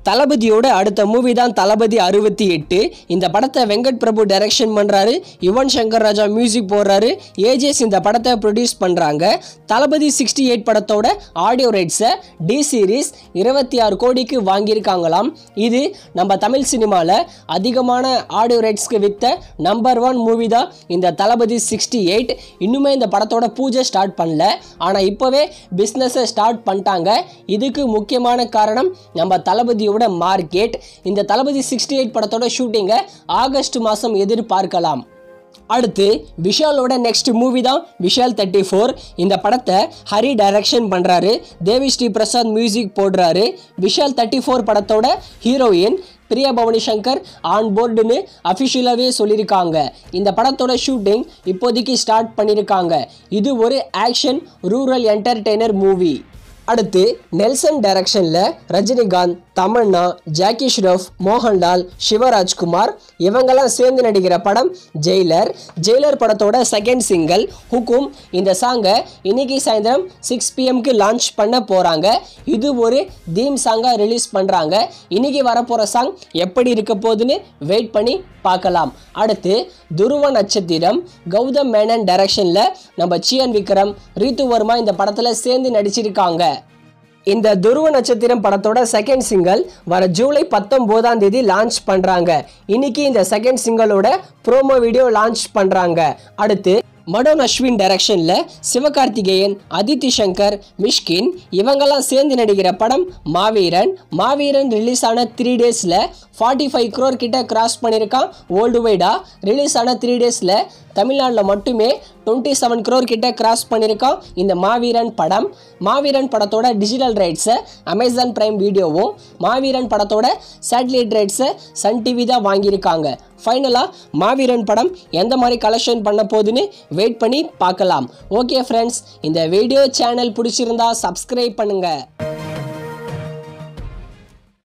தளபதியோட அடுத்த மூவி தான் தளபதி அறுபத்தி எட்டு இந்த படத்தை வெங்கட் பிரபு டைரக்ஷன் பண்ணுறாரு யுவன் சங்கர் ராஜா மியூசிக் போடுறாரு ஏஜேஸ் இந்த படத்தை ப்ரொடியூஸ் பண்ணுறாங்க தளபதி சிக்ஸ்டி எயிட் படத்தோட ஆடியோ ரைட்ஸை டி சீரிஸ் இருபத்தி ஆறு கோடிக்கு வாங்கியிருக்காங்களாம் இது நம்ம தமிழ் சினிமாவில் அதிகமான ஆடியோ ரைட்ஸ்க்கு வித்த நம்பர் ஒன் மூவி தான் இந்த தளபதி சிக்ஸ்டி எயிட் இன்னுமே இந்த படத்தோட பூஜை ஸ்டார்ட் பண்ணல ஆனால் இப்போவே பிஸ்னஸை ஸ்டார்ட் பண்ணிட்டாங்க இதுக்கு முக்கியமான காரணம் நம்ம தளபதியோட மார்க்கெட் இந்த தளபதி சிக்ஸ்டி எயிட் படத்தோட ஷூட்டிங்கை ஆகஸ்ட் மாதம் எதிர்பார்க்கலாம் அடுத்து விஷாலோட நெக்ஸ்ட் மூவி தான் விஷால் தேர்ட்டி ஃபோர் இந்த படத்தை ஹரி டைரக்ஷன் பண்ணுறாரு தேவி ஸ்ரீ பிரசாத் மியூசிக் போடுறாரு விஷால் தேர்ட்டி ஃபோர் படத்தோட ஹீரோயின் பிரியா பவானி சங்கர் ஆன் போர்டுன்னு அஃபிஷியலாகவே சொல்லியிருக்காங்க இந்த படத்தோட ஷூட்டிங் இப்போதைக்கு ஸ்டார்ட் பண்ணியிருக்காங்க இது ஒரு ஆக்ஷன் ரூரல் என்டர்டெய்னர் மூவி அடுத்து நெல்சன் டைரக்ஷனில் ரஜினிகாந்த் தமன்னா ஜாக்கி ஷ்ரஃப் மோகன்லால் சிவராஜ்குமார் இவங்கெல்லாம் சேர்ந்து நடிக்கிற படம் ஜெயிலர் ஜெயிலர் படத்தோட செகண்ட் சிங்கிள் ஹுக்கும் இந்த சாங்கை இன்னைக்கு சாயந்தரம் சிக்ஸ் பிஎம்க்கு லான்ச் பண்ண போகிறாங்க இது ஒரு தீம் சாங்காக ரிலீஸ் பண்ணுறாங்க இன்னைக்கு வரப்போகிற சாங் எப்படி இருக்க போகுதுன்னு வெயிட் பண்ணி பார்க்கலாம் அடுத்து துருவ நட்சத்திரம் கௌதம் மேனன் டைரக்ஷனில் நம்ம சியன் விக்ரம் ரீத்து வர்மா இந்த படத்தில் சேர்ந்து நடிச்சிருக்காங்க இந்த துருவ நட்சத்திரம் படத்தோட செகண்ட் சிங்கிள் வர ஜூலை பத்தொம்போதாம் தேதி லான்ச் பண்ணுறாங்க இன்னைக்கு இந்த செகண்ட் சிங்கிளோட ப்ரோமோ வீடியோ லான்ச் பண்ணுறாங்க அடுத்து மடோன் அஸ்வின் டைரக்ஷனில் சிவகார்த்திகேயன் அதித்தி சங்கர் மிஷ்கின் இவங்கெல்லாம் சேர்ந்து நடிக்கிற படம் மாவீரன் மாவீரன் ரிலீஸ் ஆன த்ரீ டேஸில் ஃபார்ட்டி ஃபைவ் க்ரோர் கிட்ட கிராஸ் பண்ணியிருக்கான் வேர்ல்டு வைடாக ரிலீஸ் ஆன த்ரீ டேஸில் தமிழ்நாட்டில் மட்டுமே டுவெண்ட்டி செவன் க்ரோர் கிட்ட கிராஸ் பண்ணியிருக்கான் இந்த மாவீரன் படம் மாவீரன் படத்தோட டிஜிட்டல் ரைட்ஸை அமேசான் பிரைம் வீடியோவும் மாவீரன் படத்தோட சேட்டலைட் ரைட்ஸை சன் டிவி தான் வாங்கியிருக்காங்க ஃபைனலாக மாவீரன் படம் எந்த மாதிரி கலெக்ஷன் பண்ண போகுதுன்னு வெயிட் பண்ணி பார்க்கலாம் ஓகே ஃப்ரெண்ட்ஸ் இந்த வீடியோ சேனல் பிடிச்சிருந்தா சப்ஸ்கிரைப் பண்ணுங்கள்